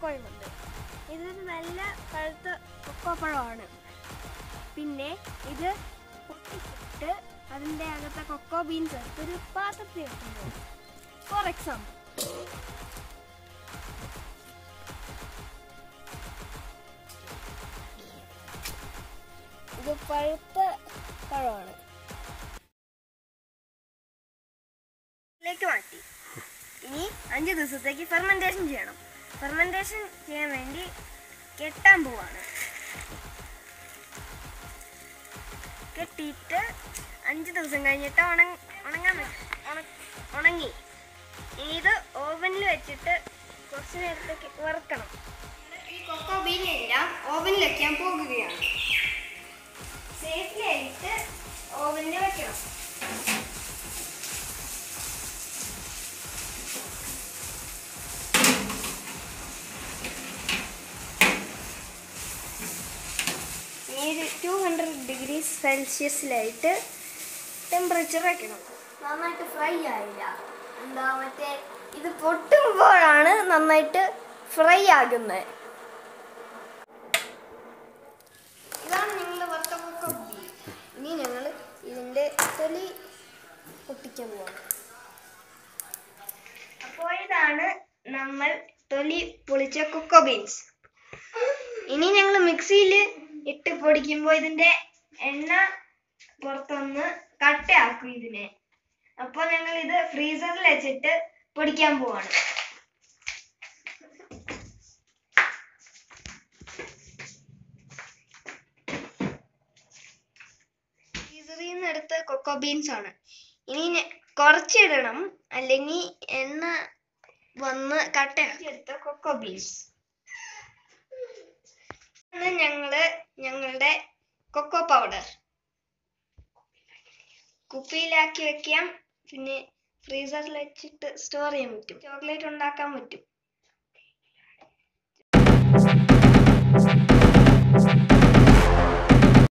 കൊക്കോയും ഉണ്ട് ഇതൊരു നല്ല പഴുത്ത കൊക്കോ പഴമാണ് പിന്നെ ഇത് പൊട്ടിച്ചിട്ട് അതിൻ്റെ അകത്തെ കൊക്കോ ബീൻസ് ഒരു പാത്രത്തിൽ വെക്കുന്നു ഫോർ എക്സാമ്പിൾ ഇത് പഴുത്ത പഴമാണ് ഇതിലേക്ക് മാറ്റി ഇനി അഞ്ച് ദിവസത്തേക്ക് ഫെർമെൻറ്റേഷൻ ചെയ്യണം ഫെർമെൻറ്റേഷൻ ചെയ്യാൻ വേണ്ടി കെട്ടാൻ പോവാണ് കെട്ടിയിട്ട് അഞ്ച് ദിവസം കഴിഞ്ഞിട്ട് ഉണങ്ങ ഉണങ്ങാൻ വെക്കും ഉണ- ഉണങ്ങി ഇനി ഇത് ഓവനിൽ വെച്ചിട്ട് കുറച്ച് നേരത്തേക്ക് വറുക്കണം ഈ കൊക്കോ ബീനെല്ലാം ഓവനിൽ വെക്കാൻ പോകുകയാണ് സേഫ്ലി ആയിട്ട് ഓവനിൽ വെക്കണം ഇനി ഒരു ടു ഹൺഡ്രഡ് ഡിഗ്രി സെൽഷ്യസിലായിട്ട് ടെമ്പറേച്ചർ വെക്കണം നന്നായിട്ട് ഫ്രൈ ആയില്ല എന്താ മറ്റേ ഇത് പൊട്ടുമ്പോഴാണ് നന്നായിട്ട് ഫ്രൈ ആകുന്നത് ഇതാണ് ഞങ്ങളുടെ വറുത്ത ഇനി ഞങ്ങൾ ഇതിൻ്റെ തൊലി പൊട്ടിക്കാൻ പോവാണ് അപ്പോൾ ഇതാണ് നമ്മൾ തൊലി പൊളിച്ച കൊക്കോ ബീൻസ് ഇനി ഞങ്ങൾ മിക്സിയിൽ ഇട്ട് പൊടിക്കുമ്പോൾ ഇതിന്റെ എണ്ണ പുറത്തൊന്ന് കട്ടയാക്കും ഇതിനെ അപ്പോൾ ഞങ്ങൾ ഇത് ഫ്രീസറിൽ വെച്ചിട്ട് പൊടിക്കാൻ പോവാണ് ഫ്രീസറിൽ നിന്ന് എടുത്ത കൊക്കോ ബീൻസ് ആണ് ഇനി ഞ- കുറച്ചിടണം അല്ലെങ്കിൽ എണ്ണ വന്ന് കട്ടയാക്കി എടുത്ത കൊക്കോ ബീൻസ് ഇന്ന് ഞങ്ങള് ഞങ്ങളുടെ കൊക്കോ പൗഡർ കുപ്പിയിലാക്കി വെക്കാം പിന്നെ ഫ്രീസറിൽ വെച്ചിട്ട് സ്റ്റോർ ചെയ്യാൻ പറ്റും ചോക്ലേറ്റ് ഉണ്ടാക്കാൻ പറ്റും